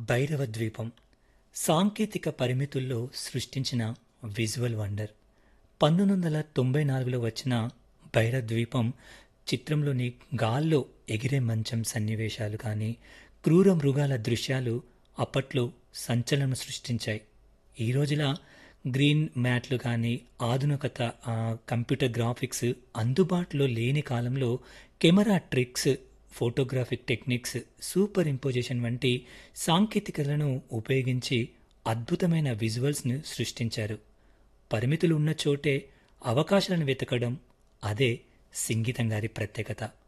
భైరవ ద్వీపం సాంకేతిక పరిమితుల్లో సృష్టించిన విజువల్ వండర్ పంతొమ్మిది వందల తొంభై నాలుగులో వచ్చిన భైరవ ద్వీపం చిత్రంలోని గాల్లో ఎగిరే మంచం సన్నివేశాలు కానీ క్రూర మృగాల దృశ్యాలు అప్పట్లో సంచలనం సృష్టించాయి ఈ రోజులా గ్రీన్ మ్యాట్లు కానీ ఆధునికత ఆ, కంప్యూటర్ గ్రాఫిక్స్ అందుబాటులో లేని కాలంలో camera tricks photographic techniques superimposition వంటి సాంకేతికతలను ఉపయోగించి అద్భుతమైన విజువల్స్ను సృష్టించారు పరిమితులు ఉన్న చోటే అవకాశాలను వెతకడం అదే సింగీతం గారి ప్రత్యేకత